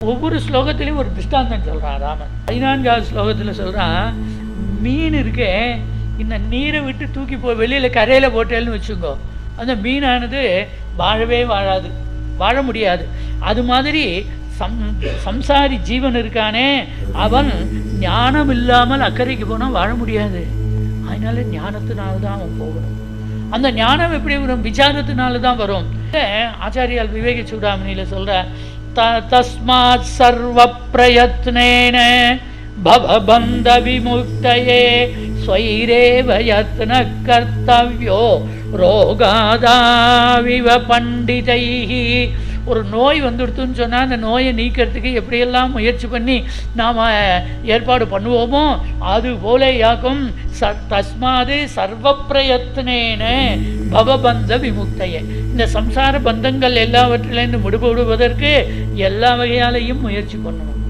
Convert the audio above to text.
ஒவ்வொரு ஸ்லோகத்திலையும் ஒரு திருஷ்டாந்தம் சொல்கிறான் ராமன் பதினான்காவது ஸ்லோகத்தில் சொல்கிறான் மீன் இருக்கே இந்த நீரை விட்டு தூக்கி போ வெளியில் கரையில் போட்டேன்னு வச்சுக்கோ அந்த மீனானது வாழவே வாழாது வாழ முடியாது அது மாதிரி சம் சம்சாரி ஜீவன் இருக்கானே அவன் ஞானம் இல்லாமல் அக்கறைக்கு போனால் வாழ முடியாது அதனால ஞானத்தினால தான் அவன் போகணும் அந்த ஞானம் எப்படி வரும் விசாரத்தினால தான் வரும் இத ஆச்சாரியால் விவேக சூடாமணியில் சொல்ற த தஸ்மாத் சர்வ பிரயத்னேன பவபந்த விமுக்தயே ஸ்வைரேவ யத்ன கர்த்தவ்யோ ரோகாதாவிவ பண்டிதைஹி ஒரு நோய் வந்துடுத்துன்னு சொன்னால் அந்த நோயை நீக்கிறதுக்கு எப்படியெல்லாம் முயற்சி பண்ணி நாம் ஏற்பாடு பண்ணுவோமோ அது போல யாக்கும் ச தஸ்மாது சர்வ பிரயத்னேன பவபந்த விமுக்தையே இந்த சம்சார பந்தங்கள் எல்லாவற்றிலேருந்து விடுபடுவதற்கு எல்லா வகையாலையும் முயற்சி பண்ணணும்